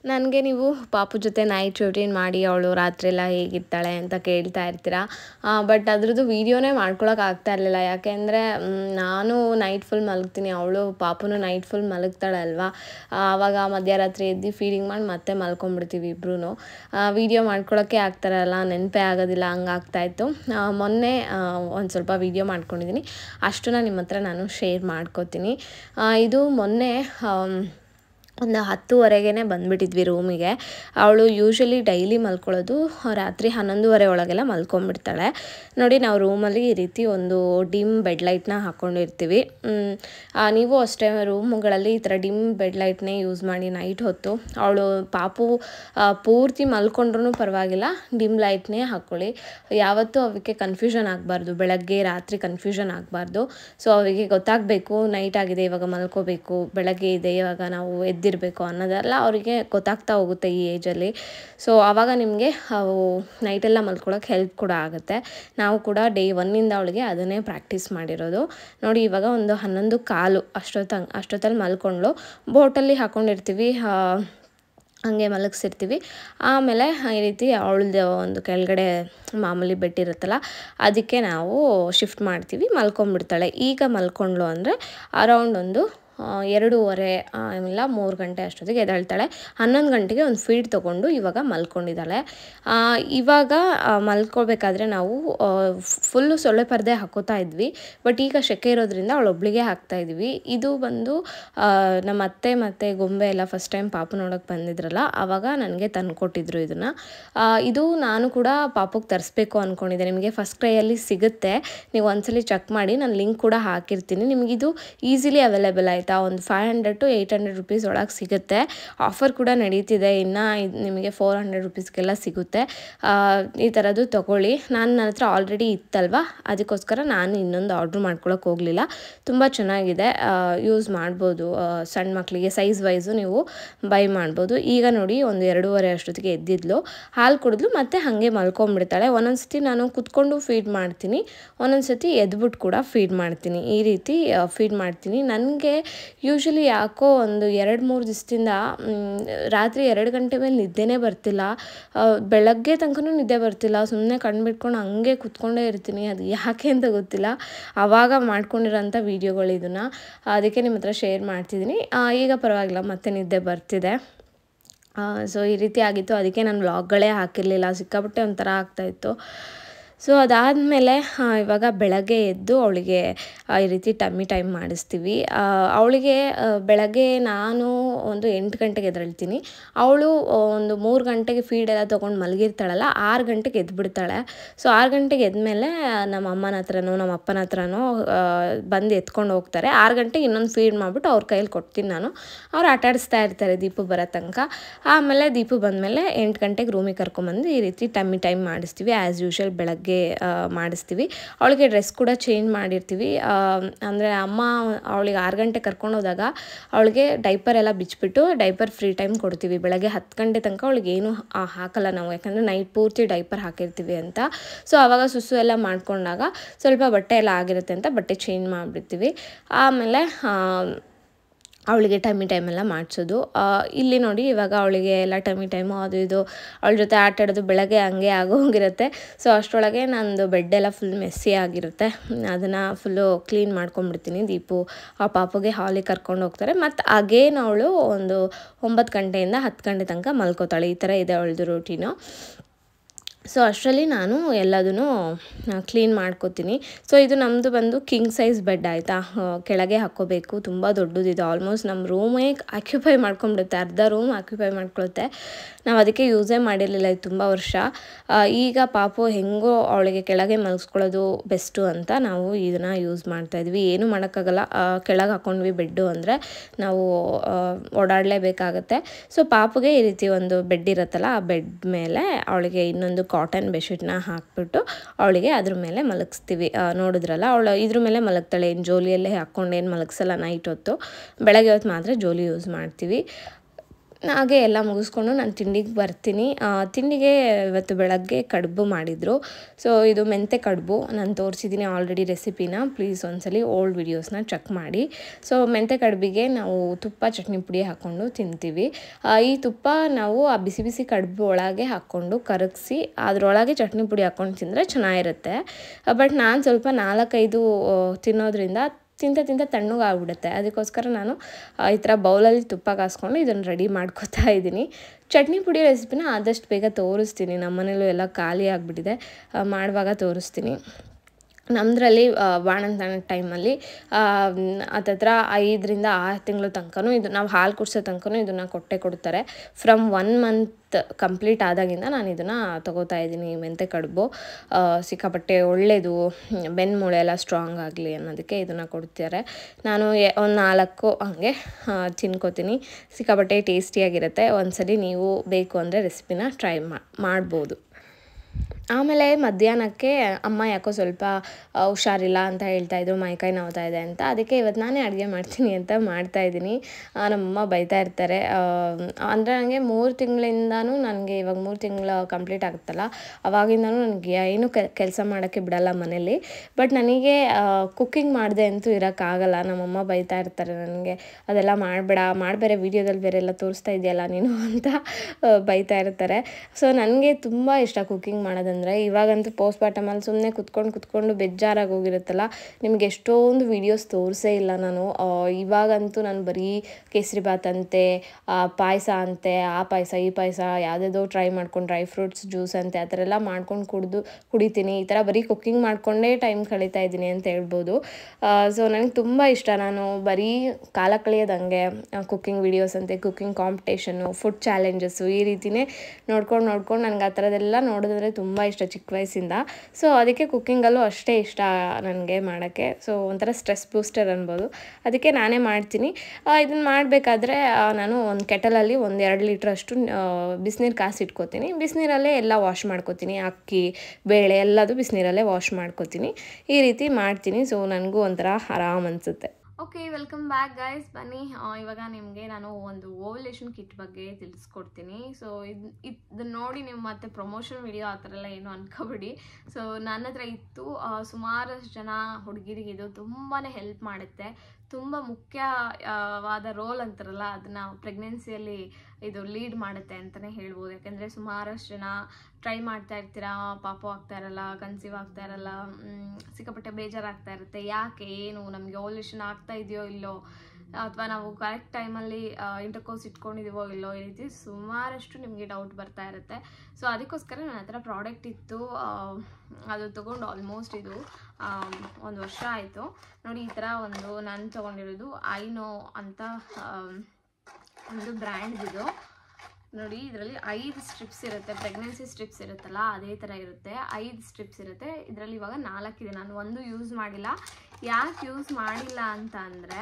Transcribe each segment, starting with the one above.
ನನಗೆ ನೀವು ಪಾಪು ಜೊತೆ ನೈಟ್ ರೂಟೀನ್ ಮಾಡಿ ಅವಳು ರಾತ್ರಿ ಎಲ್ಲ ಹೇಗಿರ್ತಾಳೆ ಅಂತ ಕೇಳ್ತಾ ಇರ್ತೀರಾ ಬಟ್ ಅದ್ರದ್ದು ವೀಡಿಯೋನೇ ಮಾಡ್ಕೊಳಕ್ಕೆ ಆಗ್ತಾ ಇರಲಿಲ್ಲ ಯಾಕೆಂದರೆ ನಾನು ನೈಟ್ ಫುಲ್ ಮಲಗ್ತೀನಿ ಅವಳು ಪಾಪುನು ನೈಟ್ ಫುಲ್ ಮಲಗ್ತಾಳೆ ಅಲ್ವಾ ಆವಾಗ ಮಧ್ಯರಾತ್ರಿ ಎದ್ದು ಫೀಡಿಂಗ್ ಮಾಡಿ ಮತ್ತೆ ಮಲ್ಕೊಂಡ್ಬಿಡ್ತೀವಿ ಇಬ್ರು ವೀಡಿಯೋ ಮಾಡ್ಕೊಳಕ್ಕೆ ಆಗ್ತಾರಲ್ಲ ನೆನಪೇ ಆಗೋದಿಲ್ಲ ಹಂಗೆ ಆಗ್ತಾಯಿತ್ತು ಮೊನ್ನೆ ಒಂದು ಸ್ವಲ್ಪ ವೀಡಿಯೋ ಮಾಡ್ಕೊಂಡಿದ್ದೀನಿ ಅಷ್ಟನ್ನ ನಿಮ್ಮ ಹತ್ರ ನಾನು ಶೇರ್ ಮಾಡ್ಕೋತೀನಿ ಆ, ಇದು ಮೊನ್ನೆ ಆಮ್, ಒಂದು ಹತ್ತುವರೆಗೇ ಬಂದುಬಿಟ್ಟಿದ್ವಿ ರೂಮಿಗೆ ಅವಳು ಯೂಶ್ವಲಿ ಡೈಲಿ ಮಲ್ಕೊಳ್ಳೋದು ರಾತ್ರಿ ಹನ್ನೊಂದುವರೆ ಒಳಗೆಲ್ಲ ಮಲ್ಕೊಂಡ್ಬಿಡ್ತಾಳೆ ನೋಡಿ ನಾವು ರೂಮಲ್ಲಿ ಈ ರೀತಿ ಒಂದು ಡಿಮ್ ಬೆಡ್ ಲೈಟ್ನ ಹಾಕ್ಕೊಂಡಿರ್ತೀವಿ ಮ್, ಆ, ನೀವು ಅಷ್ಟೇ ರೂಮ್ಗಳಲ್ಲಿ ಈ ಥರ ಡಿಮ್ ಬೆಡ್ ಲೈಟ್ನೇ ಯೂಸ್ ಮಾಡಿ ನೈಟ್ ಹೊತ್ತು ಅವಳು ಪಾಪು ಆ, ಪೂರ್ತಿ ಮಲ್ಕೊಂಡ್ರೂ ಪರವಾಗಿಲ್ಲ ಡಿಮ್ ಲೈಟ್ನೇ ಹಾಕ್ಕೊಳ್ಳಿ ಯಾವತ್ತೂ ಅವಕ್ಕೆ ಕನ್ಫ್ಯೂಷನ್ ಆಗಬಾರ್ದು ಬೆಳಗ್ಗೆ ರಾತ್ರಿ ಕನ್ಫ್ಯೂಷನ್ ಆಗಬಾರ್ದು ಸೊ ಅವರಿಗೆ ಗೊತ್ತಾಗಬೇಕು ನೈಟ್ ಆಗಿದೆ ಇವಾಗ ಮಲ್ಕೋಬೇಕು ಬೆಳಗ್ಗೆ ಇದೆ ಇವಾಗ ನಾವು ಎದ್ದಿರಬೇಕು ಅನ್ನೋದೆಲ್ಲ ಅವರಿಗೆ ಗೊತ್ತಾಗ್ತಾ ಹೋಗುತ್ತೆ ಈ ಏಜಲ್ಲಿ ಸೊ ಆವಾಗ ನಿಮಗೆ ಅವು ನೈಟೆಲ್ಲ ಮಲ್ಕೊಳ್ಳೋಕೆ ಹೆಲ್ಪ್ ಕೂಡ ಆಗುತ್ತೆ ನಾವು ಕೂಡ ಡೇ ಒನ್ನಿಂದ ಅವಳಿಗೆ ಅದನ್ನೇ ಪ್ರಾಕ್ಟೀಸ್ ಮಾಡಿರೋದು ನೋಡಿ ಇವಾಗ ಒಂದು ಹನ್ನೊಂದು ಕಾಲು ಅಷ್ಟೊತ್ತ ಅಷ್ಟೊತ್ತಲ್ಲಿ ಮಲ್ಕೊಂಡ್ಳು ಬೋಟಲ್ಲಿ ಹಾಕ್ಕೊಂಡಿರ್ತೀವಿ ಆ, ಹಂಗೆ ಮಲಗಿಸಿರ್ತೀವಿ ಆಮೇಲೆ ಈ ರೀತಿ ಅವಳದ್ದು ಒಂದು ಕೆಳಗಡೆ ಮಾಮೂಲಿ ಬೆಡ್ ಇರುತ್ತಲ್ಲ ಅದಕ್ಕೆ ನಾವು ಶಿಫ್ಟ್ ಮಾಡ್ತೀವಿ ಮಲ್ಕೊಂಡ್ಬಿಡ್ತಾಳೆ ಈಗ ಮಲ್ಕೊಂಡ್ಳು ಅಂದರೆ ಅರೌಂಡ್ ಒಂದು ಆ, ಎರಡೂವರೆ ಆ, ಇಲ್ಲ ಮೂರು ಗಂಟೆ ಅಷ್ಟೊತ್ತಿಗೆ ಎದ್ದೇಳ್ತಾಳೆ ಹನ್ನೊಂದು ಗಂಟೆಗೆ ಒಂದು ಫೀಡ್ ತೊಗೊಂಡು ಇವಾಗ ಮಲ್ಕೊಂಡಿದ್ದಾಳೆ ಆ, ಇವಾಗ ಆ, ಮಲ್ಕೊಳ್ಬೇಕಾದ್ರೆ ನಾವು ಫುಲ್ಲು ಸೊಳ್ಳೆ ಪರ್ದೆ ಹಾಕೋತಾ ಇದ್ವಿ ಬಟ್ ಈಗ ಸೆಕೆ ಇರೋದ್ರಿಂದ ಅವಳೊಬ್ಳಿಗೆ ಹಾಕ್ತಾ ಇದ್ವಿ ಇದು ಬಂದು ಆ, ನಮ್ಮ ಅತ್ತೆ ಮತ್ತು ಗೊಂಬೆ ಎಲ್ಲ ಫಸ್ಟ್ ಟೈಮ್ ಪಾಪು ನೋಡೋಕೆ ಬಂದಿದ್ರಲ್ಲ ಆವಾಗ ನನಗೆ ತಂದುಕೊಟ್ಟಿದ್ರು ಇದನ್ನು ಇದು ನಾನು ಕೂಡ ಪಾಪುಗೆ ತರಿಸ್ಬೇಕು ಅಂದ್ಕೊಂಡಿದ್ದೆ ನಿಮಗೆ ಫಸ್ಟ್ ಕ್ರೈಯಲ್ಲಿ ಸಿಗುತ್ತೆ ನೀವು ಒಂದ್ಸಲಿ ಚೆಕ್ ಮಾಡಿ ನಾನು ಲಿಂಕ್ ಕೂಡ ಹಾಕಿರ್ತೀನಿ ನಿಮಗಿದು ಈಸಿಲಿ ಅವೈಲೇಬಲ್ ಆಯಿತಾ ಒಂದು five hundred to eight hundred rupees ಒಳಗೆ ಸಿಗುತ್ತೆ ಆಫರ್ ಕೂಡ ನಡೀತಿದೆ ಇನ್ನು ಇದು ನಿಮಗೆ ಫೋರ್ ಹಂಡ್ರೆಡ್ ರುಪೀಸ್ಗೆಲ್ಲ ಸಿಗುತ್ತೆ ಆ, ಈ ಥರದ್ದು ತೊಗೊಳ್ಳಿ ನಾನು ನನ್ನ ಹತ್ರ ಆಲ್ರೆಡಿ ಇತ್ತಲ್ವ ಅದಕ್ಕೋಸ್ಕರ ನಾನು ಇನ್ನೊಂದು ಆರ್ಡ್ರ್ ಮಾಡ್ಕೊಳಕ್ಕೆ ಹೋಗಲಿಲ್ಲ ತುಂಬ ಚೆನ್ನಾಗಿದೆ ಯೂಸ್ ಮಾಡ್ಬೋದು ಆ, ಸಣ್ಣ ಮಕ್ಕಳಿಗೆ ಸೈಜ್ ವೈಸು ನೀವು ಬೈ ಮಾಡ್ಬೋದು ಈಗ ನೋಡಿ ಒಂದು ಎರಡೂವರೆ ಅಷ್ಟೊತ್ತಿಗೆ ಎದ್ದಿದ್ಲು ಹಾಲು ಕುಡಿದ್ಲು ಮತ್ತೆ ಹಾಗೆ ಮಲ್ಕೊಂಡ್ಬಿಡ್ತಾಳೆ ಒಂದೊಂದು ಸತಿ ನಾನು ಕುತ್ಕೊಂಡು ಫೀಡ್ ಮಾಡ್ತೀನಿ ಒಂದೊಂದು ಸತಿ ಎದ್ಬಿಟ್ಟು ಕೂಡ ಫೀಡ್ ಮಾಡ್ತೀನಿ ಈ ರೀತಿ ಫೀಡ್ ಮಾಡ್ತೀನಿ ನನಗೆ ಯೂಶ್ವಲಿ ಯಾಕೋ ಒಂದು ಎರಡು ಮೂರು ದಿವಸದಿಂದ ರಾತ್ರಿ ಎರಡು ಗಂಟೆ ಮೇಲೆ ನಿದ್ದೆನೇ ಬರ್ತಿಲ್ಲ ಆ, ಬೆಳಗ್ಗೆ ತನಕನೂ ನಿದ್ದೆ ಬರ್ತಿಲ್ಲ ಸುಮ್ಮನೆ ಕಣ್ಬಿಟ್ಕೊಂಡು ಹಂಗೆ ಕುತ್ಕೊಂಡೇ ಇರ್ತೀನಿ ಅದು ಯಾಕೆ ಅಂತ ಗೊತ್ತಿಲ್ಲ ಆವಾಗ ಮಾಡ್ಕೊಂಡಿರೋಂಥ ವೀಡಿಯೋಗಳು ಇದನ್ನು ಅದಕ್ಕೆ ನಿಮ್ಮ ಹತ್ರ ಶೇರ್ ಮಾಡ್ತಿದ್ದೀನಿ ಆ, ಈಗ ಪರವಾಗಿಲ್ಲ ಮತ್ತೆ ನಿದ್ದೆ ಬರ್ತಿದೆ ಸೊ ಈ ರೀತಿ ಆಗಿತ್ತು ಅದಕ್ಕೆ ನಾನು ವ್ಲಾಗ್ಗಳೇ ಹಾಕಿರಲಿಲ್ಲ ಸಿಕ್ಕಾಪಟ್ಟೆ ಒಂಥರ ಆಗ್ತಾಯಿತ್ತು ಸೊ ಅದಾದಮೇಲೆ ಇವಾಗ ಬೆಳಗ್ಗೆ ಎದ್ದು ಅವಳಿಗೆ ಈ ರೀತಿ ಟಮ್ಮಿ ಟೈಮ್ ಮಾಡಿಸ್ತೀವಿ ಆ, ಅವಳಿಗೆ ಆ, ಬೆಳಗ್ಗೆ ನಾನು ಒಂದು ಎಂಟು ಗಂಟೆಗೆ ಎದ್ದೇಳ್ತೀನಿ ಅವಳು ಒಂದು ಮೂರು ಗಂಟೆಗೆ ಫೀಡ್ ಎಲ್ಲ ತೊಗೊಂಡು ಮಲಗಿರ್ತಾಳಲ್ಲ ಆರು ಗಂಟೆಗೆ ಎದ್ಬಿಡ್ತಾಳೆ ಸೊ ಆರು ಗಂಟೆಗೆ ಎದ್ಮೇಲೆ ನಮ್ಮ ಅಮ್ಮನ ಹತ್ರನೋ ನಮ್ಮ ಅಪ್ಪನ ಹತ್ರನೋ ಆ, ಬಂದು ಎತ್ಕೊಂಡು ಹೋಗ್ತಾರೆ ಆರು ಗಂಟೆಗೆ ಇನ್ನೊಂದು ಫೀಡ್ ಮಾಡಿಬಿಟ್ಟು ಅವ್ರ ಕೈಯಲ್ಲಿ ಕೊಡ್ತೀನಿ ನಾನು ಅವ್ರು ಆಟ ಆಡಿಸ್ತಾ ಇರ್ತಾರೆ ದೀಪು ಬರೋ ತನಕ ಆಮೇಲೆ ದೀಪು ಬಂದಮೇಲೆ ಎಂಟು ಗಂಟೆಗೆ ರೂಮಿಗೆ ಕರ್ಕೊಂಬಂದು ಈ ರೀತಿ ಟಮ್ಮಿ ಟೈಮ್ ಮಾಡಿಸ್ತೀವಿ ಆ್ಯಸ್ ಯೂಶ್ವಲ್ ಬೆಳಗ್ಗೆ ಆ, ಮಾಡಿಸ್ತೀವಿ ಅವಳಿಗೆ ಡ್ರೆಸ್ ಕೂಡ ಚೇಂಜ್ ಮಾಡಿರ್ತೀವಿ ಅಂದರೆ ಅಮ್ಮ ಅವಳಿಗೆ ಆರು ಗಂಟೆ ಕರ್ಕೊಂಡು ಹೋದಾಗ ಅವಳಿಗೆ ಡೈಪರ್ ಎಲ್ಲ ಬಿಚ್ಚಿಬಿಟ್ಟು ಡೈಪರ್ ಫ್ರೀ ಟೈಮ್ ಕೊಡ್ತೀವಿ ಬೆಳಗ್ಗೆ ಹತ್ತು ಗಂಟೆ ತನಕ ಅವಳಿಗೆ ಏನು ಹಾಕಲ್ಲ ನಾವು ಯಾಕಂದರೆ ನೈಟ್ ಪೂರ್ತಿ ಡೈಪರ್ ಹಾಕಿರ್ತೀವಿ ಅಂತ ಸೊ ಆವಾಗ ಸುಸು ಎಲ್ಲ ಮಾಡ್ಕೊಂಡಾಗ ಸ್ವಲ್ಪ ಬಟ್ಟೆ ಎಲ್ಲ ಆಗಿರುತ್ತೆ ಅಂತ ಬಟ್ಟೆ ಚೇಂಜ್ ಮಾಡಿಬಿಡ್ತೀವಿ ಆಮೇಲೆ ಆ, ಅವಳಿಗೆ ಟೈಮಿ ಟೈಮೆಲ್ಲ ಮಾಡಿಸೋದು ಇಲ್ಲಿ ನೋಡಿ ಇವಾಗ ಅವಳಿಗೆ ಎಲ್ಲ ಟೈಮಿ ಟೈಮು ಅದು ಇದು ಅವಳ ಜೊತೆ ಆಟ ಆಡೋದು ಬೆಳಗ್ಗೆ ಹಂಗೆ ಆಗೋಗಿರುತ್ತೆ ಸೊ ಅಷ್ಟರೊಳಗೆ ನಂದು ಬೆಡ್ ಎಲ್ಲ ಫುಲ್ ಮೆಸ್ಸಿ ಆಗಿರುತ್ತೆ ಅದನ್ನು ಫುಲ್ಲು ಕ್ಲೀನ್ ಮಾಡ್ಕೊಂಡ್ಬಿಡ್ತೀನಿ ದೀಪು ಆ ಪಾಪುಗೆ ಹಾಲಿಗೆ ಕರ್ಕೊಂಡು ಹೋಗ್ತಾರೆ ಮತ್ತು ಅಗೇನ್ ಅವಳು ಒಂದು ಒಂಬತ್ತು ಗಂಟೆಯಿಂದ ಹತ್ತು ಗಂಟೆ ತನಕ ಮಲ್ಕೋತಾಳೆ ಈ ಥರ ಇದೆ ಅವಳದು ರೂಟೀನು ಸೊ ಅಷ್ಟರಲ್ಲಿ ನಾನು ಎಲ್ಲದನ್ನು ಕ್ಲೀನ್ ಮಾಡ್ಕೋತೀನಿ ಸೊ ಇದು ನಮ್ಮದು ಬಂದು ಕಿಂಗ್ ಸೈಜ್ ಬೆಡ್ ಆಯಿತಾ ಕೆಳಗೆ ಹಾಕ್ಕೋಬೇಕು ತುಂಬ ದೊಡ್ಡದಿದೆ ಆಲ್ಮೋಸ್ಟ್ ನಮ್ಮ ರೂಮೇ ಆಕ್ಯುಪೈ ಮಾಡ್ಕೊಂಡ್ಬಿಡುತ್ತೆ ಅರ್ಧ ರೂಮ್ ಆಕ್ಯುಪೈ ಮಾಡ್ಕೊಳುತ್ತೆ ನಾವು ಅದಕ್ಕೆ ಯೂಸೇ ಮಾಡಿರಲಿಲ್ಲ ಇದು ತುಂಬ ವರ್ಷ ಆ, ಈಗ ಪಾಪು ಹೆಂಗೋ ಅವಳಿಗೆ ಕೆಳಗೆ ಮಲಗಿಸ್ಕೊಳ್ಳೋದು ಬೆಸ್ಟು ಅಂತ ನಾವು ಇದನ್ನು ಯೂಸ್ ಮಾಡ್ತಾಯಿದ್ವಿ ಏನೂ ಮಾಡೋಕ್ಕಾಗಲ್ಲ ಆ, ಕೆಳಗೆ ಹಾಕ್ಕೊಂಡ್ವಿ ಬೆಡ್ಡು ಅಂದರೆ ನಾವು ಆ, ಓಡಾಡಲೇಬೇಕಾಗತ್ತೆ ಸೊ ಪಾಪುಗೆ ಈ ರೀತಿ ಒಂದು ಬೆಡ್ ಇರುತ್ತಲ್ಲ ಆ ಬೆಡ್ ಮೇಲೆ ಅವಳಿಗೆ ಇನ್ನೊಂದು ಕಾಟನ್ ಬೆಡ್ಶೀಟ್ನ ಹಾಕ್ಬಿಟ್ಟು ಅವಳಿಗೆ ಅದ್ರ ಮೇಲೆ ಮಲಗಿಸ್ತೀವಿ ಆ, ನೋಡಿದ್ರಲ್ಲ ಅವಳು ಇದ್ರ ಮೇಲೆ ಮಲಗ್ತಾಳೆ ಏನು ಜೋಲಿಯಲ್ಲೇ ಹಾಕ್ಕೊಂಡು ಏನು ಮಲಗಿಸಲ್ಲ ನೈಟ್ ಹೊತ್ತು ಬೆಳಗ್ಗೆ ಹೊತ್ತು ಮಾತ್ರ ಜೋಲಿ ಯೂಸ್ ಮಾಡ್ತೀವಿ ಹಾಗೆ ಎಲ್ಲ ಮುಗಿಸ್ಕೊಂಡು ನಾನು ತಿಂಡಿಗೆ ಬರ್ತೀನಿ ಆ, ತಿಂಡಿಗೆ ಇವತ್ತು ಬೆಳಗ್ಗೆ ಕಡುಬು ಮಾಡಿದರು ಸೊ ಇದು ಮೆಂತೆ ಕಡುಬು ನಾನು ತೋರಿಸಿದ್ದೀನಿ ಆಲ್ರೆಡಿ ರೆಸಿಪಿನ ಪ್ಲೀಸ್ ಒಂದ್ಸಲಿ ಓಲ್ಡ್ ವೀಡಿಯೋಸ್ನ ಚೆಕ್ ಮಾಡಿ ಸೊ ಮೆಂತೆ ಕಡುಬಿಗೆ ನಾವು ತುಪ್ಪ ಚಟ್ನಿ ಪುಡಿ ಹಾಕ್ಕೊಂಡು ತಿಂತೀವಿ ಆ, ಈ ತುಪ್ಪ ನಾವು ಆ ಬಿಸಿ ಬಿಸಿ ಕಡುಬು ಒಳಗೆ ಹಾಕ್ಕೊಂಡು ಕರಗಿಸಿ ಅದರೊಳಗೆ ಚಟ್ನಿ ಪುಡಿ ಹಾಕ್ಕೊಂಡು ತಿಂದರೆ ಚೆನ್ನಾಗಿರುತ್ತೆ ಬಟ್ ನಾನು ಸ್ವಲ್ಪ ನಾಲ್ಕೈದು ಆ, ತಿನ್ನೋದ್ರಿಂದ ತಿಂತ ತಿಂತ ತಣ್ಣಗಾಗ್ಬಿಡುತ್ತೆ ಅದಕ್ಕೋಸ್ಕರ ನಾನು ಆ, ಈ ಥರ ಬೌಲಲ್ಲಿ ತುಪ್ಪ ಕಾಸ್ಕೊಂಡು ಇದನ್ನು ರೆಡಿ ಮಾಡ್ಕೋತಾ ಇದ್ದೀನಿ ಚಟ್ನಿ ಪುಡಿ ರೆಸಿಪಿನ ಆದಷ್ಟು ಬೇಗ ತೋರಿಸ್ತೀನಿ ನಮ್ಮನೇಲೂ ಎಲ್ಲ ಖಾಲಿ ಆಗಿಬಿಟ್ಟಿದೆ ಮಾಡುವಾಗ ತೋರಿಸ್ತೀನಿ ನಮ್ಮದ್ರಲ್ಲಿ ಬಾಣಂತನ ಟೈಮಲ್ಲಿ ಹತ್ತತ್ರ ಐದರಿಂದ ಆರು ತಿಂಗಳು ತನಕನೂ ಇದು ನಾವು ಹಾಲು ಕುಡಿಸೋ ತನಕನೂ ಇದನ್ನು ಕೊಟ್ಟೆ ಕೊಡ್ತಾರೆ ಫ್ರಮ್ ಒನ್ ಮಂತ್ ಕಂಪ್ಲೀಟ್ ಆದಾಗಿಂದ ನಾನು ಇದನ್ನು ತಗೋತಾ ಇದ್ದೀನಿ ಮೆಂತೆ ಕಡುಬು ಆ, ಸಿಕ್ಕಾಪಟ್ಟೆ ಒಳ್ಳೆಯದು ಬೆನ್ನು ಮೂಳೆ ಎಲ್ಲ ಸ್ಟ್ರಾಂಗ್ ಆಗಲಿ ಅನ್ನೋದಕ್ಕೆ ಇದನ್ನು ಕೊಡ್ತಾರೆ ನಾನು ಒಂದು ನಾಲ್ಕು ಹಾಗೆ ಆ, ತಿನ್ಕೋತೀನಿ ಸಿಕ್ಕಾಪಟ್ಟೆ ಟೇಸ್ಟಿಯಾಗಿರುತ್ತೆ ಒಂದ್ಸಲಿ ನೀವು ಬೇಕು ಅಂದರೆ ರೆಸಿಪಿನ ಟ್ರೈ ಮಾಡ್ಬೋದು ಆಮೇಲೆ ಮಧ್ಯಾಹ್ನಕ್ಕೆ ಅಮ್ಮ ಯಾಕೋ ಸ್ವಲ್ಪ ಆ, ಹುಷಾರಿಲ್ಲ ಅಂತ ಹೇಳ್ತಾ ಇದ್ರು ಮೈಕೈ ನೋವ್ತಾ ಇದೆ ಅಂತ ಅದಕ್ಕೆ ಇವತ್ತು ನಾನೇ ಅಡುಗೆ ಮಾಡ್ತೀನಿ ಅಂತ ಮಾಡ್ತಾ ಇದ್ದೀನಿ ನಮ್ಮಮ್ಮ ಬೈತಾ ಇರ್ತಾರೆ ಅಂದರೆ ನನಗೆ ಮೂರು ತಿಂಗಳಿಂದನೂ ನನಗೆ ಇವಾಗ ಮೂರು ತಿಂಗಳು ಕಂಪ್ಲೀಟ್ ಆಗುತ್ತಲ್ಲ ಅವಾಗಿಂದನೂ ನನಗೆ ಏನು ಕೆಲಸ ಮಾಡೋಕ್ಕೆ ಬಿಡಲ್ಲ ಮನೇಲಿ ಬಟ್ ನನಗೆ ಕುಕ್ಕಿಂಗ್ ಮಾಡಿದೆ ಅಂತೂ ಇರೋಕ್ಕಾಗಲ್ಲ ನಮ್ಮಮ್ಮ ಬೈತಾ ಇರ್ತಾರೆ ನನಗೆ ಅದೆಲ್ಲ ಮಾಡಬೇಡ ಮಾಡಬೇರೆ ವೀಡಿಯೋದಲ್ಲಿ ಬೇರೆ ಎಲ್ಲ ತೋರಿಸ್ತಾ ಇದೆಯಲ್ಲ ನೀನು ಅಂತ ಆ, ಬೈತಾ ಇರ್ತಾರೆ ಸೊ ನನಗೆ ತುಂಬ ಇಷ್ಟ ಕುಕ್ಕಿಂಗ್ ಮಾಡೋದಂದರೆ ಇವಾಗಂತೂ ಪೋಸ್ಟ್ ಬಾಟಮಲ್ಲಿ ಸುಮ್ಮನೆ ಕುತ್ಕೊಂಡು ಕುತ್ಕೊಂಡು ಬೇಜಾರಾಗಿ ಹೋಗಿರುತ್ತಲ್ಲ ನಿಮ್ಗೆ ಎಷ್ಟೊಂದು ವೀಡಿಯೋಸ್ ತೋರಿಸೇ ಇಲ್ಲ ನಾನು ಆ, ಇವಾಗಂತೂ ನಾನು ಬರೀ ಕೇಸರಿ ಬಾತ್ ಅಂತೆ ಪಾಯಸ ಅಂತೆ ಆ ಪಾಯಸ ಈ ಪಾಯಸ ಯಾವುದೇದೋ ಟ್ರೈ ಮಾಡ್ಕೊಂಡು ಡ್ರೈ ಫ್ರೂಟ್ಸ್ ಜ್ಯೂಸ್ ಅಂತೆ ಆ ಥರ ಎಲ್ಲ ಮಾಡ್ಕೊಂಡು ಕುಡಿದು ಕುಡಿತೀನಿ ಈ ಥರ ಬರೀ ಕುಕ್ಕಿಂಗ್ ಮಾಡ್ಕೊಂಡೇ ಟೈಮ್ ಕಳೀತಾ ಇದ್ದೀನಿ ಅಂತ ಹೇಳ್ಬೋದು ಸೊ ನನಗೆ ತುಂಬ ಇಷ್ಟ ನಾನು ಬರೀ ಕಾಲ ಕಳೆಯೋದಂಗೆ ಕುಕ್ಕಿಂಗ್ ವೀಡಿಯೋಸ್ ಅಂತೆ ಕುಕ್ಕಿಂಗ್ ಕಾಂಪಿಟೇಷನ್ನು ಫುಡ್ ಚಾಲೆಂಜಸ್ಸು ಈ ರೀತಿನೇ ನೋಡ್ಕೊಂಡು ನೋಡ್ಕೊಂಡು ನನಗೆ ಆ ಥರದ್ದೆಲ್ಲ ನೋಡಿದ್ರೆ ತುಂಬ ಇಷ್ಟ ಚಿಕ್ಕ ವಯಸ್ಸಿಂದ ಸೊ ಅದಕ್ಕೆ ಕುಕ್ಕಿಂಗಲ್ಲೂ ಅಷ್ಟೇ ಇಷ್ಟ ನನಗೆ ಮಾಡೋಕ್ಕೆ ಸೊ ಒಂಥರ ಸ್ಟ್ರೆಸ್ ಬೂಸ್ಟರ್ ಅನ್ಬೋದು ಅದಕ್ಕೆ ನಾನೇ ಮಾಡ್ತೀನಿ ಇದನ್ನು ಮಾಡಬೇಕಾದ್ರೆ ನಾನು ಒಂದು ಕೆಟಲಲ್ಲಿ ಒಂದು ಎರಡು ಲೀಟ್ರಷ್ಟು ಬಿಸಿನೀರು ಕಾಸಿಟ್ಕೋತೀನಿ ಬಿಸಿನೀರಲ್ಲೇ ಎಲ್ಲ ವಾಶ್ ಮಾಡ್ಕೋತೀನಿ ಅಕ್ಕಿ ಬೇಳೆ ಎಲ್ಲದು ಬಿಸಿನೀರಲ್ಲೇ ವಾಶ್ ಮಾಡ್ಕೋತೀನಿ ಈ ರೀತಿ ಮಾಡ್ತೀನಿ ಸೊ ನನಗೂ ಒಂಥರ ಆರಾಮ್ ಅನಿಸುತ್ತೆ ಓಕೆ ವೆಲ್ಕಮ್ ಬ್ಯಾಕ್ ಗೈಸ್ ಬನ್ನಿ ಆ, ಇವಾಗ ನಿಮಗೆ ನಾನು ಒಂದು ಓವಲೇಷನ್ ಕಿಟ್ ಬಗ್ಗೆ ತಿಳಿಸ್ಕೊಡ್ತೀನಿ ಸೊ ಇದು ಇದನ್ನ ನೋಡಿ ನೀವು ಮತ್ತೆ ಪ್ರಮೋಷನ್ ವಿಡಿಯೋ ಆ ಥರ ಎಲ್ಲ ಏನು ಅನ್ಕೋಬೇಡಿ ಸೊ ನನ್ನ ಹತ್ರ ಇತ್ತು ಆ, ಸುಮಾರಷ್ಟು ಜನ ಹುಡುಗಿರಿಗೆ ಇದು ತುಂಬಾ ಹೆಲ್ಪ್ ಮಾಡುತ್ತೆ ತುಂಬ ಮುಖ್ಯವಾದ ರೋಲ್ ಅಂತಾರಲ್ಲ ಅದನ್ನು ಪ್ರೆಗ್ನೆನ್ಸಿಯಲ್ಲಿ ಇದು ಲೀಡ್ ಮಾಡುತ್ತೆ ಅಂತಲೇ ಹೇಳ್ಬೋದು ಯಾಕೆಂದರೆ ಸುಮಾರಷ್ಟು ಜನ ಟ್ರೈ ಮಾಡ್ತಾ ಇರ್ತೀರಾ ಪಾಪು ಆಗ್ತಾ ಇರಲ್ಲ ಕನ್ಸೀವ್ ಆಗ್ತಾ ಇರಲ್ಲ ಮ್, ಸಿಕ್ಕಾಪಟ್ಟೆ ಬೇಜಾರಾಗ್ತಾ ಇರುತ್ತೆ ಯಾಕೆ ಏನು ನಮಗೆ ಓವಲ್ಯೂಷನ್ ಆಗ್ತಾ ಇದೆಯೋ ಇಲ್ಲೋ ಅಥವಾ ನಾವು ಕರೆಕ್ಟ್ ಟೈಮಲ್ಲಿ ಇಂಟರ್ಕೋರ್ಸ್ ಇಟ್ಕೊಂಡಿದ್ದೀವೋ ಇಲ್ಲೋ ಈ ರೀತಿ ಸುಮಾರಷ್ಟು ನಿಮಗೆ ಡೌಟ್ ಬರ್ತಾ ಇರುತ್ತೆ ಸೊ ಅದಕ್ಕೋಸ್ಕರ ನನ್ನ ಹತ್ರ ಪ್ರಾಡಕ್ಟ್ ಇತ್ತು ಆ, ಅದು ತೊಗೊಂಡು ಆಲ್ಮೋಸ್ಟ್ ಇದು ಒಂದು ವರ್ಷ ಆಯಿತು ನೋಡಿ ಈ ಥರ ಒಂದು ನಾನು ತೊಗೊಂಡಿರೋದು ಐನೋ ಅಂತ ಆಮ್, ಒಂದು ಬ್ರ್ಯಾಂಡ್ ಇದು ನೋಡಿ ಇದರಲ್ಲಿ ಐದು ಸ್ಟ್ರಿಪ್ಸ್ ಇರುತ್ತೆ ಪ್ರೆಗ್ನೆನ್ಸಿ ಸ್ಟ್ರಿಪ್ಸ್ ಇರುತ್ತಲ್ಲ ಅದೇ ಥರ ಇರುತ್ತೆ ಐದು ಸ್ಟ್ರಿಪ್ಸ್ ಇರುತ್ತೆ ಇದರಲ್ಲಿ ಇವಾಗ ನಾಲ್ಕಿದೆ ನಾನು ಒಂದು ಯೂಸ್ ಮಾಡಿಲ್ಲ ಯಾಕೆ ಯೂಸ್ ಮಾಡಿಲ್ಲ ಅಂತ ಅಂದರೆ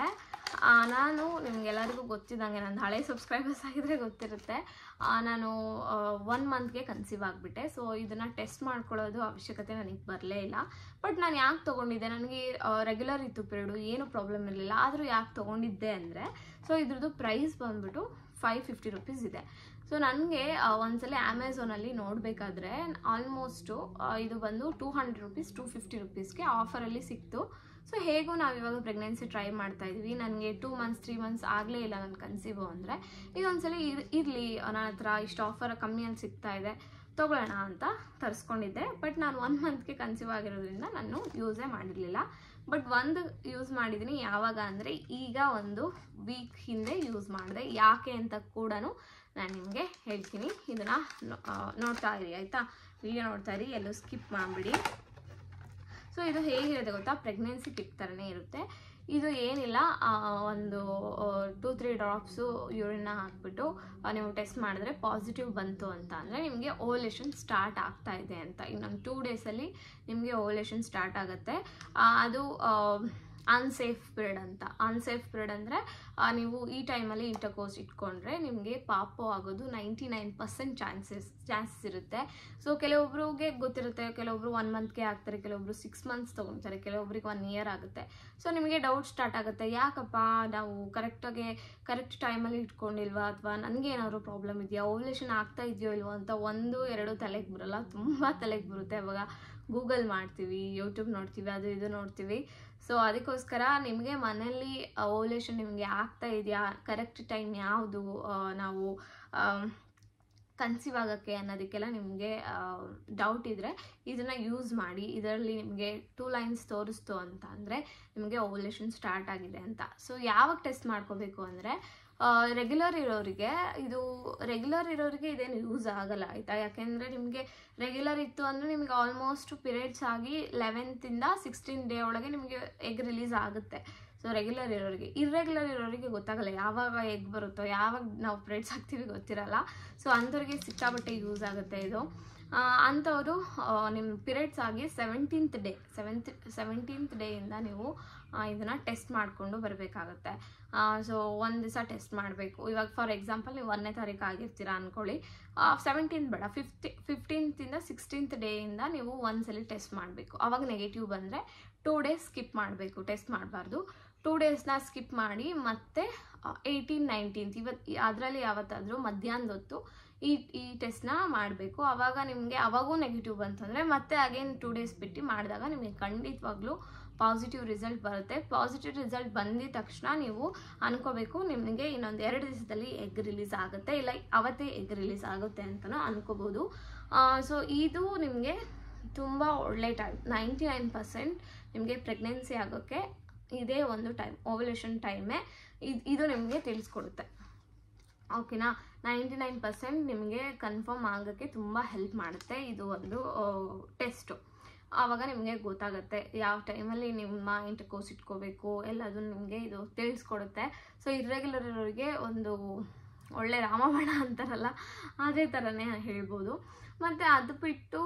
ನಾನು ನಿಮ್ಗೆಲ್ಲರಿಗೂ ಗೊತ್ತಿದ್ದಂಗೆ ನನ್ನ ಹಳೆ ಸಬ್ಸ್ಕ್ರೈಬರ್ಸ್ ಆಗಿದ್ರೆ ಗೊತ್ತಿರುತ್ತೆ ಆ, ನಾನು ಒನ್ ಮಂತ್ಗೆ ಕನ್ಸೀವ್ ಆಗಿಬಿಟ್ಟೆ ಸೊ ಇದನ್ನು ಟೆಸ್ಟ್ ಮಾಡ್ಕೊಳ್ಳೋದು ಅವಶ್ಯಕತೆ ನನಗೆ ಬರಲೇ ಇಲ್ಲ ಬಟ್ ನಾನು ಯಾಕೆ ತೊಗೊಂಡಿದ್ದೆ ನನಗೆ ರೆಗ್ಯುಲರ್ ಇತ್ತು ಪೀರಿಯಡು ಏನು ಪ್ರಾಬ್ಲಮ್ ಇರಲಿಲ್ಲ ಆದರೂ ಯಾಕೆ ತೊಗೊಂಡಿದ್ದೆ ಅಂದರೆ ಸೊ ಇದ್ರದ್ದು ಪ್ರೈಸ್ ಬಂದ್ಬಿಟ್ಟು ಫೈವ್ ಫಿಫ್ಟಿ ರುಪೀಸ್ ಇದೆ ಸೊ ನನಗೆ ಒಂದ್ಸಲ ಅಮೆಝಾನಲ್ಲಿ ನೋಡಬೇಕಾದ್ರೆ ಆಲ್ಮೋಸ್ಟು ಇದು ಬಂದು two hundred rupees two fifty ರುಪೀಸ್ಗೆ ಆಫರಲ್ಲಿ ಸಿಕ್ತು ಸೊ ಹೇಗೂ ನಾವು ಇವಾಗ ಪ್ರೆಗ್ನೆನ್ಸಿ ಟ್ರೈ ಮಾಡ್ತಾ ಇದ್ವಿ ನನಗೆ ಟೂ ಮಂತ್ಸ್ ತ್ರೀ ಮಂತ್ಸ್ ಆಗಲೇ ಇಲ್ಲ ನನ್ನ ಕನ್ಸೀವು ಅಂದರೆ ಇದೊಂದ್ಸಲ ಇರ್ ಇರಲಿ ನನ್ನ ಹತ್ರ ಇಷ್ಟು ಆಫರ್ ಕಮ್ಮಿಯಲ್ಲಿ ಸಿಗ್ತಾ ಇದೆ ತೊಗೊಳ್ಳೋಣ ಅಂತ ತರಿಸ್ಕೊಂಡಿದ್ದೆ ಬಟ್ ನಾನು ಒನ್ ಮಂತ್ಗೆ ಕನ್ಸೀವ್ ಆಗಿರೋದ್ರಿಂದ ನಾನು ಯೂಸೇ ಮಾಡಿರಲಿಲ್ಲ ಬಟ್ ಒಂದು ಯೂಸ್ ಮಾಡಿದ್ದೀನಿ ಯಾವಾಗ ಅಂದರೆ ಈಗ ಒಂದು ವೀಕ್ ಹಿಂದೆ ಯೂಸ್ ಮಾಡಿದೆ ಯಾಕೆ ಅಂತ ಕೂಡ ನಾನು ನಿಮಗೆ ಹೇಳ್ತೀನಿ ಇದನ್ನು ನೋಡ್ತಾ ಇರಿ ಆಯಿತಾ ವಿಡಿಯೋ ನೋಡ್ತಾ ಇರಿ ಎಲ್ಲೂ ಸ್ಕಿಪ್ ಮಾಡಿಬಿಡಿ ಸೊ ಇದು ಹೇಗಿರುತ್ತೆ ಗೊತ್ತಾ ಪ್ರೆಗ್ನೆನ್ಸಿ ಕಿಟ್ ಥರನೇ ಇರುತ್ತೆ ಇದು ಏನಿಲ್ಲ ಆ, ಒಂದು ಟೂ ತ್ರೀ ಡ್ರಾಪ್ಸು ಯೂರಿನ ಹಾಕ್ಬಿಟ್ಟು ಆ, ನೀವು ಟೆಸ್ಟ್ ಮಾಡಿದ್ರೆ ಪಾಸಿಟಿವ್ ಬಂತು ಅಂತ ಅಂದರೆ ನಿಮಗೆ ಓವಲೇಷನ್ ಸ್ಟಾರ್ಟ್ ಆಗ್ತಾ ಇದೆ ಅಂತ ಇನ್ನೊಂದು ಟೂ ಡೇಸಲ್ಲಿ ನಿಮಗೆ ಓವಲೇಷನ್ ಸ್ಟಾರ್ಟ್ ಆಗುತ್ತೆ ಆ, ಅದು ಆ, ಅನ್ಸೇಫ್ ಪಿರಿಯಡ್ ಅಂತ ಅನ್ಸೇಫ್ ಪಿರಿಯಡ್ ಅಂದರೆ ನೀವು ಈ ಟೈಮಲ್ಲಿ ಇಂಟರ್ಕೋರ್ಸ್ ಇಟ್ಕೊಂಡ್ರೆ ನಿಮಗೆ ಪಾಪು ಆಗೋದು ninety nine percent chances chances ಇರುತ್ತೆ ಸೊ ಕೆಲವೊಬ್ರಿಗೆ ಗೊತ್ತಿರುತ್ತೆ ಕೆಲವೊಬ್ರು ಒನ್ ಮಂತ್ಗೆ ಆಗ್ತಾರೆ ಕೆಲವೊಬ್ರು ಸಿಕ್ಸ್ ಮಂತ್ಸ್ ತೊಗೊತಾರೆ ಕೆಲವೊಬ್ರಿಗೆ ಒನ್ ಇಯರ್ ಆಗುತ್ತೆ ಸೊ ನಿಮಗೆ ಡೌಟ್ ಸ್ಟಾರ್ಟ್ ಆಗುತ್ತೆ ಯಾಕಪ್ಪ ನಾವು ಕರೆಕ್ಟಾಗಿ ಕರೆಕ್ಟ್ ಟೈಮಲ್ಲಿ ಇಟ್ಕೊಂಡಿಲ್ವಾ ಅಥವಾ ನನಗೆ ಏನಾದರೂ ಪ್ರಾಬ್ಲಮ್ ಇದೆಯಾ ಓವ್ಯುಲೇಷನ್ ಆಗ್ತಾ ಇದೆಯೋ ಇಲ್ವೋ ಅಂತ ಒಂದು ಎರಡು ತಲೆಗೆ ಬರಲ್ಲ ತುಂಬ ತಲೆಗೆ ಬರುತ್ತೆ ಅವಾಗ ಗೂಗಲ್ ಮಾಡ್ತೀವಿ ಯೂಟ್ಯೂಬ್ ನೋಡ್ತೀವಿ ಅದು ಇದು ನೋಡ್ತೀವಿ ಸೊ ಅದಕ್ಕೋಸ್ಕರ ನಿಮಗೆ ಮನೇಲಿ ಓವ್ಯುಲೇಷನ್ ನಿಮಗೆ ಆಗ್ತಾ ಇದೆಯಾ ಕರೆಕ್ಟ್ ಟೈಮ್ ಯಾವುದು ನಾವು ಕನ್ಸೀವ್ ಆಗೋಕ್ಕೆ ಅನ್ನೋದಕ್ಕೆಲ್ಲ ನಿಮಗೆ ಡೌಟ್ ಇದ್ದರೆ ಇದನ್ನು ಯೂಸ್ ಮಾಡಿ ಇದರಲ್ಲಿ ನಿಮಗೆ ಟೂ ಲೈನ್ಸ್ ತೋರಿಸ್ತು ಅಂತ ಅಂದರೆ ನಿಮಗೆ ಓವ್ಯುಲೇಷನ್ ಸ್ಟಾರ್ಟ್ ಆಗಿದೆ ಅಂತ ಸೊ ಯಾವಾಗ ಟೆಸ್ಟ್ ಮಾಡ್ಕೋಬೇಕು ಅಂದರೆ ರೆಗ್ಯುಲರ್ ಇರೋರಿಗೆ ಇದು ರೆಗ್ಯುಲರ್ ಇರೋರಿಗೆ ಇದೇನು ಯೂಸ್ ಆಗಲ್ಲ ಆಯಿತಾ ಯಾಕೆಂದರೆ ನಿಮಗೆ ರೆಗ್ಯುಲರ್ ಇತ್ತು ಅಂದರೆ ನಿಮಗೆ ಆಲ್ಮೋಸ್ಟ್ ಪಿರಿಯಡ್ಸ್ ಆಗಿ ಲೆವೆಂತಿಂದ ಸಿಕ್ಸ್ಟೀನ್ ಡೇ ಒಳಗೆ ನಿಮಗೆ ಎಗ್ ರಿಲೀಸ್ ಆಗುತ್ತೆ ಸೊ ರೆಗ್ಯುಲರ್ ಇರೋರಿಗೆ ಇರ್ರೆಗ್ಯುಲರ್ ಇರೋರಿಗೆ ಗೊತ್ತಾಗಲ್ಲ ಯಾವಾಗ ಎಗ್ ಬರುತ್ತೋ ಯಾವಾಗ ನಾವು ಪಿರಿಯಡ್ಸ್ ಆಗ್ತೀವಿ ಗೊತ್ತಿರಲ್ಲ ಸೊ ಅಂಥವ್ರಿಗೆ ಸಿಕ್ಕಾಬಟ್ಟೆ ಯೂಸ್ ಆಗುತ್ತೆ ಇದು ಅಂಥವರು ನಿಮ್ಮ ಪಿರಿಯಡ್ಸ್ ಆಗಿ ಸೆವೆಂಟೀನ್ತ್ ಡೇ ಸೆವೆಂತ್ ಸೆವೆಂಟೀನ್ತ್ ಡೇಯಿಂದ ನೀವು ಇದನ್ನು ಟೆಸ್ಟ್ ಮಾಡಿಕೊಂಡು ಬರಬೇಕಾಗತ್ತೆ ಸೊ ಒಂದು ದಿವಸ ಟೆಸ್ಟ್ ಮಾಡಬೇಕು ಇವಾಗ ಫಾರ್ ಎಕ್ಸಾಂಪಲ್ ನೀವು ಒಂದನೇ ತಾರೀಕು ಆಗಿರ್ತೀರಾ ಅಂದ್ಕೊಳ್ಳಿ ಸೆವೆಂಟೀನ್ತ್ ಬೇಡ ಫಿಫ್ಟಿ ಫಿಫ್ಟೀನ್ತಿಂದ ಸಿಕ್ಸ್ಟೀನ್ತ್ ಡೇಯಿಂದ ನೀವು ಒಂದ್ಸಲಿ ಟೆಸ್ಟ್ ಮಾಡಬೇಕು ಅವಾಗ ನೆಗೆಟಿವ್ ಬಂದರೆ ಟೂ ಡೇಸ್ ಸ್ಕಿಪ್ ಮಾಡಬೇಕು ಟೆಸ್ಟ್ ಮಾಡಬಾರ್ದು ಟೂ ಡೇಸ್ನ ಸ್ಕಿಪ್ ಮಾಡಿ ಮತ್ತೆ ಏಯ್ಟೀನ್ ನೈನ್ಟೀನ್ತ್ ಇವತ್ತು ಅದರಲ್ಲಿ ಯಾವತ್ತಾದರೂ ಮಧ್ಯಾಹ್ನದ ಹೊತ್ತು ಈ ಈ ಟೆಸ್ಟ್ನ ಮಾಡಬೇಕು ಆವಾಗ ನಿಮಗೆ ಅವಾಗೂ ನೆಗೆಟಿವ್ ಬಂತಂದರೆ ಮತ್ತೆ ಅಗೇನ್ ಟೂ ಡೇಸ್ ಬಿಟ್ಟು ಮಾಡಿದಾಗ ನಿಮಗೆ ಖಂಡಿತವಾಗ್ಲೂ ಪಾಸಿಟಿವ್ ರಿಸಲ್ಟ್ ಬರುತ್ತೆ ಪಾಸಿಟಿವ್ ರಿಸಲ್ಟ್ ಬಂದಿದ ತಕ್ಷಣ ನೀವು ಅನ್ಕೋಬೇಕು ನಿಮಗೆ ಇನ್ನೊಂದು ಎರಡು ದಿವಸದಲ್ಲಿ ಎಗ್ ರಿಲೀಸ್ ಆಗುತ್ತೆ ಇಲ್ಲ ಅವತ್ತೇ ಎಗ್ ರಿಲೀಸ್ ಆಗುತ್ತೆ ಅಂತಲೂ ಅನ್ಕೋಬೋದು ಸೊ ಇದು ನಿಮಗೆ ತುಂಬ ಒಳ್ಳೆ ಟೈಮ್ ನೈಂಟಿ ನೈನ್ ಪರ್ಸೆಂಟ್ ನಿಮಗೆ ಪ್ರೆಗ್ನೆನ್ಸಿ ಆಗೋಕ್ಕೆ ಇದೇ ಒಂದು ಟೈಮ್ ಓವ್ಯುಲೇಷನ್ ಟೈಮೇ ಇದು ಇದು ನಿಮಗೆ ತಿಳಿಸ್ಕೊಡುತ್ತೆ ಓಕೆನಾ ನೈಂಟಿ ನೈನ್ ಪರ್ಸೆಂಟ್ ನಿಮಗೆ ಕನ್ಫರ್ಮ್ ಆಗೋಕ್ಕೆ ತುಂಬ ಹೆಲ್ಪ್ ಮಾಡುತ್ತೆ ಇದು ಒಂದು ಟೆಸ್ಟು ಆವಾಗ ನಿಮಗೆ ಗೊತ್ತಾಗುತ್ತೆ ಯಾವ ಟೈಮಲ್ಲಿ ನಿಮ್ಮ ಇಂಟರ್ಕೋರ್ಸ್ ಇಟ್ಕೋಬೇಕು ಎಲ್ಲದು ನಿಮಗೆ ಇದು ತಿಳಿಸ್ಕೊಡುತ್ತೆ ಸೊ ಇರ್ರೆಗ್ಯುಲರ್ ಇರೋರಿಗೆ ಒಂದು ಒಳ್ಳೆ ರಾಮಬಾಣ ಅಂತಾರಲ್ಲ ಅದೇ ಥರನೇ ಹೇಳ್ಬೋದು ಮತ್ತು ಅದು ಬಿಟ್ಟು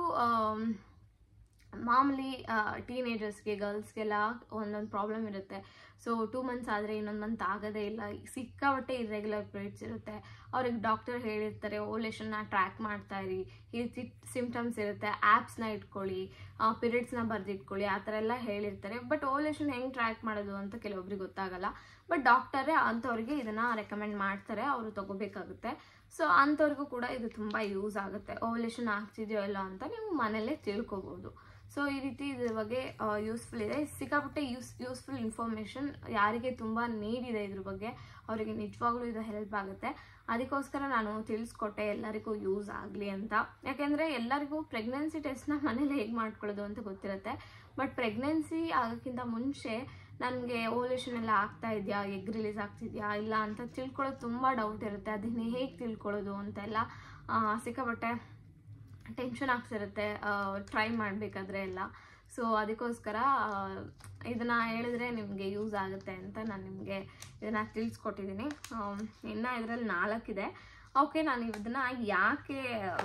ಮಾಮೂಲಿ ಟೀನೇಜರ್ಸ್ಗೆ ಗರ್ಲ್ಸ್ಗೆಲ್ಲ ಒಂದೊಂದು ಪ್ರಾಬ್ಲಮ್ ಇರುತ್ತೆ ಸೊ ಟೂ ಮಂತ್ಸ್ ಆದರೆ ಇನ್ನೊಂದು ಮಂತ್ ಆಗೋದೇ ಇಲ್ಲ ಸಿಕ್ಕಾಬಟ್ಟೆ ಇರ್ರೆಗ್ಯುಲರ್ ಪೀರಿಯಡ್ಸ್ ಇರುತ್ತೆ ಅವ್ರಿಗೆ ಡಾಕ್ಟರ್ ಹೇಳಿರ್ತಾರೆ ಓಲೇಷನ್ನ ಟ್ರ್ಯಾಕ್ ಮಾಡ್ತಾ ಇರಿ ಈ ಸಿಮ್ಟಮ್ಸ್ ಇರುತ್ತೆ ಆ್ಯಪ್ಸ್ನ ಇಟ್ಕೊಳ್ಳಿ ಪೀರಿಯಡ್ಸ್ನ ಬರೆದಿಟ್ಕೊಳ್ಳಿ ಆ ಥರ ಎಲ್ಲ ಹೇಳಿರ್ತಾರೆ ಬಟ್ ಓಲೇಷನ್ ಹೆಂಗೆ ಟ್ರ್ಯಾಕ್ ಮಾಡೋದು ಅಂತ ಕೆಲವೊಬ್ರಿಗೆ ಗೊತ್ತಾಗಲ್ಲ ಬಟ್ ಡಾಕ್ಟರೇ ಅಂಥವ್ರಿಗೆ ಇದನ್ನು ರೆಕಮೆಂಡ್ ಮಾಡ್ತಾರೆ ಅವರು ತಗೋಬೇಕಾಗುತ್ತೆ ಸೊ ಅಂಥವ್ರಿಗೂ ಕೂಡ ಇದು ತುಂಬ ಯೂಸ್ ಆಗುತ್ತೆ ಓವಲೇಷನ್ ಆಗ್ತಿದೆಯೋ ಇಲ್ಲ ಅಂತ ನೀವು ಮನೇಲೇ ತಿಳ್ಕೊಬೋದು ಸೊ ಈ ರೀತಿ ಇದ್ರ ಬಗ್ಗೆ ಯೂಸ್ಫುಲ್ ಇದೆ ಸಿಕ್ಕಾಪಟ್ಟೆ ಯೂಸ್ ಯೂಸ್ಫುಲ್ ಇನ್ಫಾರ್ಮೇಷನ್ ಯಾರಿಗೆ ತುಂಬ ನೀಡ್ ಇದೆ ಇದ್ರ ಬಗ್ಗೆ ಅವರಿಗೆ ನಿಜವಾಗ್ಲೂ ಇದು ಹೆಲ್ಪ್ ಆಗುತ್ತೆ ಅದಕ್ಕೋಸ್ಕರ ನಾನು ತಿಳಿಸ್ಕೊಟ್ಟೆ ಎಲ್ಲರಿಗೂ ಯೂಸ್ ಆಗಲಿ ಅಂತ ಯಾಕೆಂದರೆ ಎಲ್ಲರಿಗೂ ಪ್ರೆಗ್ನೆನ್ಸಿ ಟೆಸ್ಟ್ನ ಮನೇಲಿ ಹೇಗೆ ಮಾಡ್ಕೊಳ್ಳೋದು ಅಂತ ಗೊತ್ತಿರುತ್ತೆ ಬಟ್ ಪ್ರೆಗ್ನೆನ್ಸಿ ಆಗೋಕ್ಕಿಂತ ಮುಂಚೆ ನನಗೆ ಓವಲೇಷನ್ ಎಲ್ಲ ಆಗ್ತಾ ಇದೆಯಾ ಎಗ್ ರಿಲೀಸ್ ಆಗ್ತಿದೆಯಾ ಇಲ್ಲ ಅಂತ ತಿಳ್ಕೊಳ್ಳೋದು ತುಂಬ ಡೌಟ್ ಇರುತ್ತೆ ಅದನ್ನೇ ಹೇಗೆ ತಿಳ್ಕೊಳ್ಳೋದು ಅಂತೆಲ್ಲ ಸಿಕ್ಕಾಪಟ್ಟೆ ಟೆನ್ಷನ್ ಆಗ್ತಿರುತ್ತೆ ಟ್ರೈ ಮಾಡಬೇಕಾದ್ರೆ ಎಲ್ಲ ಸೊ ಅದಕ್ಕೋಸ್ಕರ ಇದನ್ನು ಹೇಳಿದ್ರೆ ನಿಮಗೆ ಯೂಸ್ ಆಗುತ್ತೆ ಅಂತ ನಾನು ನಿಮಗೆ ಇದನ್ನು ತಿಳಿಸ್ಕೊಟ್ಟಿದ್ದೀನಿ ಇನ್ನು ಇದರಲ್ಲಿ ನಾಲ್ಕಿದೆ ಓಕೆ ನಾನು ಇದನ್ನು ಯಾಕೆ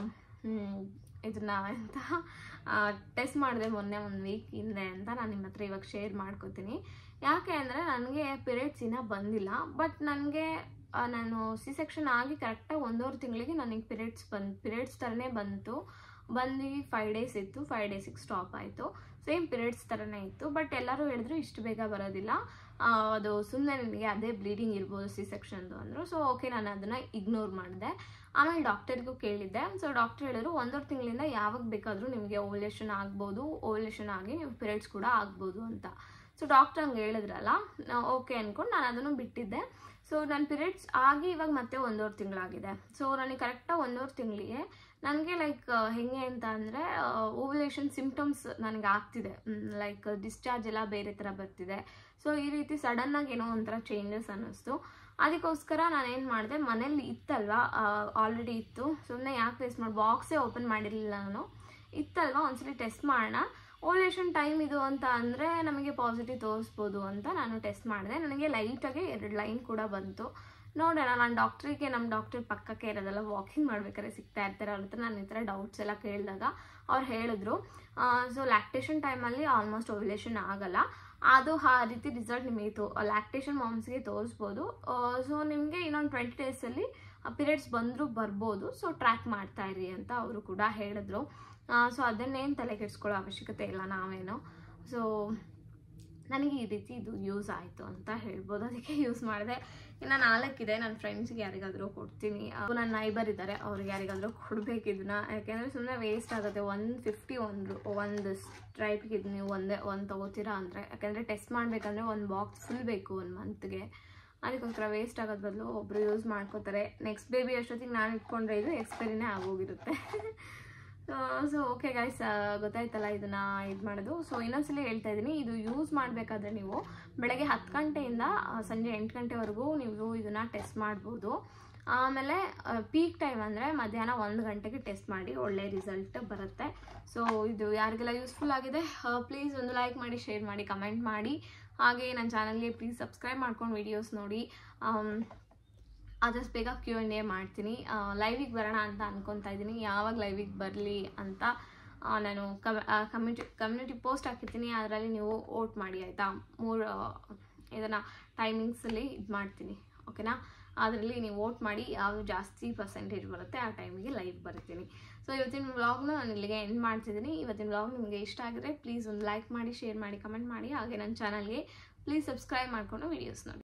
ಇದನ್ನು ಅಂತ ಟೆಸ್ಟ್ ಮಾಡಿದೆ ಮೊನ್ನೆ ಒಂದು ವೀಕ್ ಹಿಂದೆ ಅಂತ ನಾನು ನಿಮ್ಮ ಹತ್ರ ಇವಾಗ ಶೇರ್ ಮಾಡ್ಕೋತೀನಿ ಯಾಕೆ ಅಂದರೆ ನನಗೆ ಪಿರಿಯಡ್ಸ್ ಇನ್ನೂ ಬಂದಿಲ್ಲ ಬಟ್ ನನಗೆ ನಾನು ಸಿ ಸೆಕ್ಷನ್ ಆಗಿ ಕರೆಕ್ಟಾಗಿ ಒಂದೂವರೆ ತಿಂಗಳಿಗೆ ನನಗೆ ಪಿರಿಯಡ್ಸ್ ಬಂದು ಪಿರಿಯಡ್ಸ್ ಥರನೇ ಬಂತು ಬಂದು ಫೈವ್ ಡೇಸ್ ಇತ್ತು ಫೈವ್ ಡೇಸಿಗೆ ಸ್ಟಾಪ್ ಆಯಿತು ಸೇಮ್ ಪಿರಿಯಡ್ಸ್ ಥರನೇ ಇತ್ತು ಬಟ್ ಎಲ್ಲರೂ ಹೇಳಿದ್ರು ಇಷ್ಟು ಬೇಗ ಬರೋದಿಲ್ಲ ಅದು ಸುಮ್ಮನೆ ನನಗೆ ಅದೇ ಬ್ಲೀಡಿಂಗ್ ಇರ್ಬೋದು ಸಿ ಸೆಕ್ಷನ್ದು ಅಂದರು ಸೊ ಓಕೆ ನಾನು ಅದನ್ನು ಇಗ್ನೋರ್ ಮಾಡಿದೆ ಆಮೇಲೆ ಡಾಕ್ಟರ್ಗೂ ಕೇಳಿದ್ದೆ ಸೊ ಡಾಕ್ಟರ್ ಹೇಳಿದ್ರು ಒಂದೂವರೆ ತಿಂಗಳಿಂದ ಯಾವಾಗ ಬೇಕಾದರೂ ನಿಮಗೆ ಓವಲೇಷನ್ ಆಗ್ಬೋದು ಓವಲೇಷನ್ ಆಗಿ ನೀವು ಪಿರಿಯಡ್ಸ್ ಕೂಡ ಆಗ್ಬೋದು ಅಂತ ಸೊ ಡಾಕ್ಟರ್ ಹಂಗೆ ಹೇಳಿದ್ರಲ್ಲ ಓಕೆ ಅಂದ್ಕೊಂಡು ನಾನು ಅದನ್ನು ಬಿಟ್ಟಿದ್ದೆ ಸೊ ನನ್ನ ಪಿರಿಯಡ್ಸ್ ಆಗಿ ಇವಾಗ ಮತ್ತೆ ಒಂದೂವರೆ ತಿಂಗಳಾಗಿದೆ ಸೊ ನನಗೆ ಕರೆಕ್ಟಾಗಿ ಒಂದೂವರೆ ತಿಂಗಳಿಗೆ ನನಗೆ ಲೈಕ್ ಹೆಂಗೆ ಅಂತ ಅಂದರೆ ಓವ್ಯುಲೇಷನ್ ಸಿಮ್ಟಮ್ಸ್ ನನಗೆ ಆಗ್ತಿದೆ ಲೈಕ್ ಡಿಸ್ಚಾರ್ಜ್ ಎಲ್ಲ ಬೇರೆ ಥರ ಬರ್ತಿದೆ ಸೊ ಈ ರೀತಿ ಸಡನ್ನಾಗಿ ಏನೋ ಒಂಥರ ಚೇಂಜಸ್ ಅನ್ನಿಸ್ತು ಅದಕ್ಕೋಸ್ಕರ ನಾನು ಏನು ಮಾಡಿದೆ ಮನೇಲಿ ಇತ್ತಲ್ವಾ ಆಲ್ರೆಡಿ ಇತ್ತು ಸುಮ್ಮನೆ ಯಾಕೆ ವೇಸ್ಟ್ ಮಾಡಿ ಬಾಕ್ಸೇ ಓಪನ್ ಮಾಡಿರಲಿಲ್ಲ ನಾನು ಇತ್ತಲ್ವಾ ಒಂದ್ಸಲಿ ಟೆಸ್ಟ್ ಮಾಡೋಣ ಓವ್ಯುಲೇಷನ್ ಟೈಮ್ ಇದು ಅಂತ ಅಂದರೆ ನಮಗೆ ಪಾಸಿಟಿವ್ ತೋರಿಸ್ಬೋದು ಅಂತ ನಾನು ಟೆಸ್ಟ್ ಮಾಡಿದೆ ನನಗೆ ಲೈಟಾಗಿ ಎರಡು ಲೈನ್ ಕೂಡ ಬಂತು ನೋಡೋಣ ನಾನು ಡಾಕ್ಟ್ರಿಗೆ ನಮ್ಮ ಡಾಕ್ಟರ್ ಪಕ್ಕಕ್ಕೆ ಇರೋದೆಲ್ಲ ವಾಕಿಂಗ್ ಮಾಡ್ಬೇಕಾದ್ರೆ ಸಿಗ್ತಾ ಇರ್ತಾರೆ ಅವ್ರ ಹತ್ರ ನಾನು ಈ ಥರ ಡೌಟ್ಸ್ ಎಲ್ಲ ಕೇಳಿದಾಗ ಅವ್ರು ಹೇಳಿದ್ರು ಸೊ ಲ್ಯಾಕ್ಟೇಷನ್ ಟೈಮಲ್ಲಿ ಆಲ್ಮೋಸ್ಟ್ ಓವ್ಯುಲೇಷನ್ ಆಗಲ್ಲ ಅದು ಆ ರೀತಿ ರಿಸಲ್ಟ್ ನಿಮಗೆ ತೋ ಲ್ಯಾಕ್ಟೇಷನ್ ಮಾಮ್ಸ್ಗೆ ತೋರಿಸ್ಬೋದು ಸೊ ನಿಮಗೆ ಇನ್ನೊಂದು ಟ್ವೆಂಟಿ ಡೇಸಲ್ಲಿ ಪೀರಿಯಡ್ಸ್ ಬಂದರೂ ಬರ್ಬೋದು ಸೊ ಟ್ರ್ಯಾಕ್ ಮಾಡ್ತಾ ಇರಿ ಅಂತ ಅವರು ಕೂಡ ಹೇಳಿದ್ರು ಸೊ ಅದನ್ನೇನು ತಲೆ ಕೆಡಿಸ್ಕೊಳ್ಳೋ ಅವಶ್ಯಕತೆ ಇಲ್ಲ ನಾವೇನು ಸೊ ನನಗೆ ಈ ರೀತಿ ಇದು ಯೂಸ್ ಆಯಿತು ಅಂತ ಹೇಳ್ಬೋದು ಅದಕ್ಕೆ ಯೂಸ್ ಮಾಡಿದೆ ಇನ್ನು ನಾಲ್ಕಿದೆ ನನ್ನ ಫ್ರೆಂಡ್ಸ್ಗೆ ಯಾರಿಗಾದರೂ ಕೊಡ್ತೀನಿ ಅವು ನನ್ನ ನೈಬರ್ ಇದ್ದಾರೆ ಅವ್ರಿಗೆ ಯಾರಿಗಾದರೂ ಕೊಡಬೇಕು ಇದನ್ನ ಯಾಕೆಂದರೆ ಸುಮ್ಮನೆ ವೇಸ್ಟ್ ಆಗುತ್ತೆ ಒನ್ ಫಿಫ್ಟಿ ಒಂದು ಒಂದು ಸ್ಟ್ರೈಪ್ಗೆ ಇದು ನೀವು ಒಂದೇ ಒಂದು ತೊಗೋತೀರಾ ಅಂದರೆ ಯಾಕೆಂದರೆ ಟೆಸ್ಟ್ ಮಾಡಬೇಕಂದ್ರೆ ಒಂದು ಬಾಕ್ಸ್ ಫುಲ್ ಬೇಕು ಒಂದು ಮಂತ್ಗೆ ಅದಕ್ಕೋಸ್ಕರ ವೇಸ್ಟ್ ಆಗೋದ್ ಬದಲು ಒಬ್ಬರು ಯೂಸ್ ಮಾಡ್ಕೋತಾರೆ ನೆಕ್ಸ್ಟ್ ಬೇಬಿ ಅಷ್ಟೊತ್ತಿಗೆ ನಾನು ಇಟ್ಕೊಂಡ್ರೆ ಇದು ಎಕ್ಸ್ಪೈರಿನೇ ಆಗೋಗಿರುತ್ತೆ ಸೊ ಓಕೆ ಗೈಸ್ ಗೊತ್ತಾಯ್ತಲ್ಲ ಇದನ್ನ ಇದು ಮಾಡೋದು ಸೊ ಇನ್ನೊಂದ್ಸಲ ಹೇಳ್ತಾ ಇದ್ದೀನಿ ಇದು ಯೂಸ್ ಮಾಡಬೇಕಾದ್ರೆ ನೀವು ಬೆಳಗ್ಗೆ ಹತ್ತು ಗಂಟೆಯಿಂದ ಆ, ಸಂಜೆ ಎಂಟು ಗಂಟೆವರೆಗೂ ನೀವು ಇದನ್ನ ಟೆಸ್ಟ್ ಮಾಡ್ಬೋದು ಆಮೇಲೆ ಪೀಕ್ ಟೈಮ್ ಅಂದರೆ ಮಧ್ಯಾಹ್ನ ಒಂದು ಗಂಟೆಗೆ ಟೆಸ್ಟ್ ಮಾಡಿ ಒಳ್ಳೆ ರಿಸಲ್ಟ್ ಬರುತ್ತೆ ಸೊ ಇದು ಯಾರಿಗೆಲ್ಲ ಯೂಸ್ಫುಲ್ ಆಗಿದೆ ಪ್ಲೀಸ್ ಒಂದು ಲೈಕ್ ಮಾಡಿ ಶೇರ್ ಮಾಡಿ ಕಮೆಂಟ್ ಮಾಡಿ ಹಾಗೆ ನನ್ನ ಚಾನಲ್ಗೆ ಪ್ಲೀಸ್ ಸಬ್ಸ್ಕ್ರೈಬ್ ಮಾಡ್ಕೊಂಡು ವಿಡಿಯೋಸ್ ನೋಡಿ ಆಮ್, ಆದಷ್ಟು ಬೇಗ ಕ್ಯೂ ಆ್ಯಂಡ್ ಎ ಮಾಡ್ತೀನಿ ಲೈವಿಗೆ ಬರೋಣ ಅಂತ ಅನ್ಕೊತಾ ಇದ್ದೀನಿ ಯಾವಾಗ ಲೈವಿಗೆ ಬರಲಿ ಅಂತ ಆ, ನಾನು ಕಮ್ಯುನಿಟಿ ಕಮ್ಯುನಿಟಿ ಪೋಸ್ಟ್ ಹಾಕಿರ್ತೀನಿ ಅದರಲ್ಲಿ ನೀವು ಓಟ್ ಮಾಡಿ ಆಯಿತಾ ಮೂರು ಇದನ್ನು ಟೈಮಿಂಗ್ಸಲ್ಲಿ ಇದು ಮಾಡ್ತೀನಿ ಓಕೆನಾ ಅದರಲ್ಲಿ ನೀವು ವೋಟ್ ಮಾಡಿ ಯಾವುದು ಜಾಸ್ತಿ ಪರ್ಸೆಂಟೇಜ್ ಬರುತ್ತೆ ಆ ಟೈಮಿಗೆ ಲೈವ್ ಬರ್ತೀನಿ ಸೊ ಇವತ್ತಿನ ವ್ಲಾಗ್ನ ನಾನು ಇಲ್ಲಿಗೆ ಎಂಡ್ ಮಾಡ್ತಿದ್ದೀನಿ ಇವತ್ತಿನ ವ್ಲಾಗ್ ನಿಮಗೆ ಇಷ್ಟ ಆಗಿದ್ರೆ ಪ್ಲೀಸ್ ಒಂದು ಲೈಕ್ ಮಾಡಿ ಶೇರ್ ಮಾಡಿ ಕಮೆಂಟ್ ಮಾಡಿ ಹಾಗೆ ನನ್ನ ಚಾನಲ್ಗೆ ಪ್ಲೀಸ್ ಸಬ್ಸ್ಕ್ರೈಬ್ ಮಾಡಿಕೊಂಡು ವೀಡಿಯೋಸ್ ನೋಡಿ